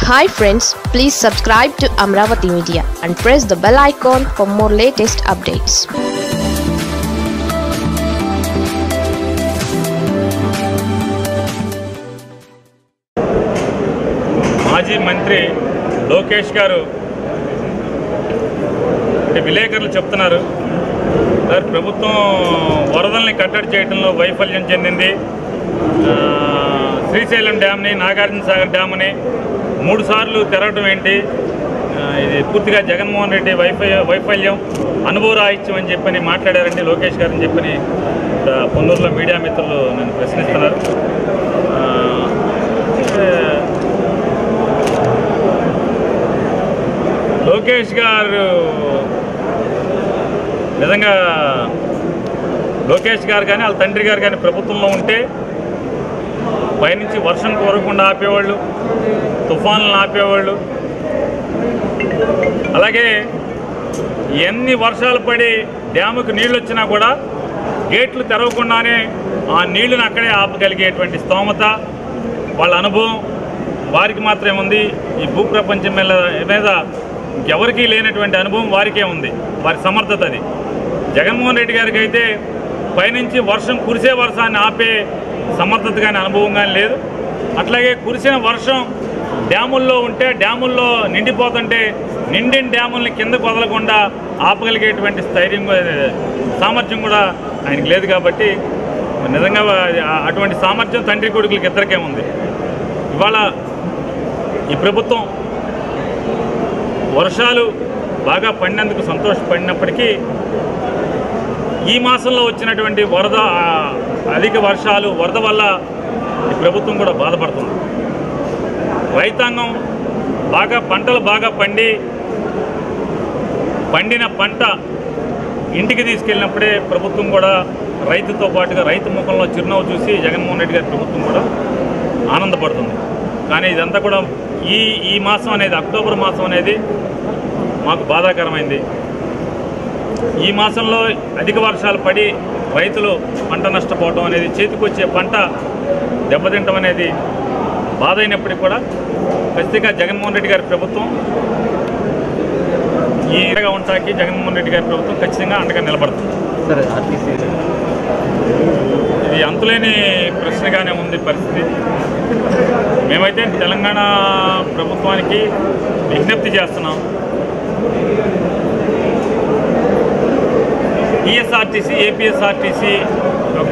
hi friends please subscribe to Amaravati media and press the bell icon for more latest updates మాజీ మంత్రి లోకేష్ గారు అంటే విలేకరులు చెప్తున్నారు సార్ ప్రభుత్వం వరదల్ని కట్టడి చేయడంలో వైఫల్యం చెందింది ఆ, శ్రీశైలం డ్యామ్ని నాగార్జున సాగర్ డ్యామ్ని మూడు సార్లు తెరవడం ఏంటి ఆ, ఇది పూర్తిగా జగన్మోహన్ రెడ్డి వైఫల్య వైఫల్యం అనుభవ రాహిత్యం అని చెప్పని మాట్లాడారండి లోకేష్ గారు అని చెప్పని ఇక్కడ పొన్నూరులో మీడియా మిత్రులు నన్ను ప్రశ్నిస్తున్నారు ఆ, అంటే లోకేష్ గారు నిజంగా లోకేష్ గారు కానీ వాళ్ళ తండ్రి గారు కానీ ప్రభుత్వంలో ఉంటే పైనుంచి వర్షం కోరకుండా ఆపేవాళ్ళు తుఫాన్లను ఆపేవాళ్ళు అలాగే ఎన్ని వర్షాలు పడి డ్యాముకు నీళ్ళు వచ్చినా కూడా గేట్లు తెరవకుండానే ఆ నీళ్లను అక్కడే ఆపగలిగేటువంటి స్తోమత వాళ్ళ అనుభవం వారికి మాత్రమే ఉంది ఈ భూప్రపంచం మీద మీద ఎవరికీ లేనటువంటి అనుభవం వారికే ఉంది వారి సమర్థత అది జగన్మోహన్ రెడ్డి గారికి అయితే పైనుంచి వర్షం కురిసే వర్షాన్ని ఆపే సమర్థత కానీ అనుభవం కానీ లేదు అట్లాగే కురిసిన వర్షం డ్యాముల్లో ఉంటే డ్యాముల్లో నిండిపోతుంటే నిండిన డ్యాముల్ని కిందకు వదలకుండా ఆపగలిగేటువంటి స్థైర్యం కూడా- సామర్థ్యం కూడా ఆయనకి లేదు కాబట్టి నిజంగా ఆ- అటువంటి సామర్థ్యం తండ్రి కొడుకులకి ఇద్దరికే ఉంది ఇవాళ ఈ ప్రభుత్వం వర్షాలు బాగా పడినందుకు సంతోషపడినప్పటికీ ఈ మాసంలో వచ్చినటువంటి వరద ఆ, అధిక వర్షాలు వరద వల్ల ఈ ప్రభుత్వం కూడా బాధపడుతుంది రైతాంగం బాగా పంటలు బాగా పండి పండిన పంట ఇంటికి తీసుకెళ్ళినప్పుడే ప్రభుత్వం కూడా రైతుతో పాటుగా రైతు ముఖంలో చిరునవ్వు చూసి జగన్మోహన్ రెడ్డి గారి ప్రభుత్వం కూడా ఆనందపడుతుంది కానీ ఇదంతా కూడా ఈ ఈ మాసం అనేది అక్టోబర్ మాసం అనేది మాకు బాధాకరమైంది ఈ మాసంలో అధిక వర్షాలు పడి రైతులు పంట నష్టపోవడం అనేది చేతికొచ్చే పంట దెబ్బతింటం అనేది బాధ అయినప్పటికీ కూడా ఖచ్చితంగా జగన్మోహన్ రెడ్డి గారి ప్రభుత్వం ఈ అండగా ఉంటాకి జగన్మోహన్ రెడ్డి గారి ప్రభుత్వం ఖచ్చితంగా అండగా నిలబడుతుంది సరే ఆర్టీసీ ఇది అంతులేని ప్రశ్నగానే ఉంది పరిస్థితి మేమైతే తెలంగాణ ప్రభుత్వానికి విజ్ఞప్తి చేస్తున్నాం ఈఎస్ఆర్టీసీ ఏపీఎస్ఆర్టీసీ యొక్క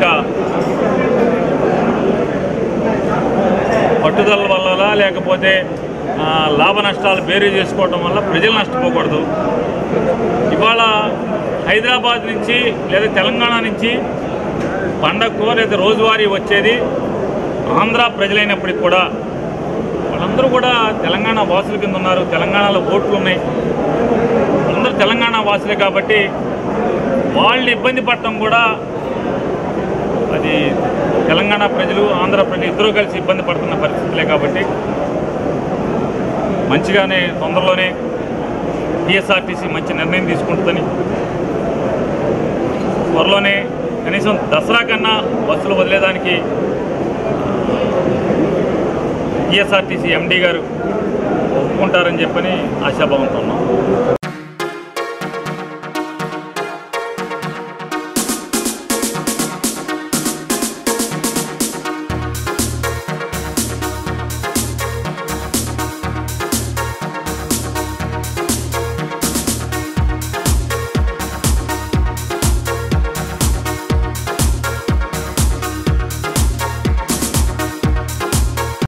పట్టుదల వల్ల లేకపోతే ఆ, లాభ నష్టాలు బేరీ చేసుకోవడం వల్ల ప్రజలు నష్టపోకూడదు ఇవాళ హైదరాబాద్ నుంచి లేదా తెలంగాణ నుంచి పండగకో లేదా రోజువారీ వచ్చేది ఆంధ్ర ప్రజలైనప్పటికి కూడా వాళ్ళందరూ కూడా తెలంగాణ వాసుల కింద ఉన్నారు తెలంగాణలో ఓట్లు ఉన్నాయి అందరూ తెలంగాణ వాసులే కాబట్టి వాళ్ళు ఇబ్బంది పడటం కూడా అది తెలంగాణ ప్రజలు ఆంధ్ర ప్రజలు ఇద్దరూ కలిసి ఇబ్బంది పడుతున్న పరిస్థితులే కాబట్టి మంచిగానే తొందరలోనే టీఎస్ఆర్టీసీ మంచి నిర్ణయం తీసుకుంటుందని త్వరలోనే కనీసం దసరా కన్నా బస్సులు వదిలేదానికి టీఎస్ఆర్టీసీ ఎండీ గారు ఒప్పుకుంటారని చెప్పని ఆశాభావంతో ఉన్నాం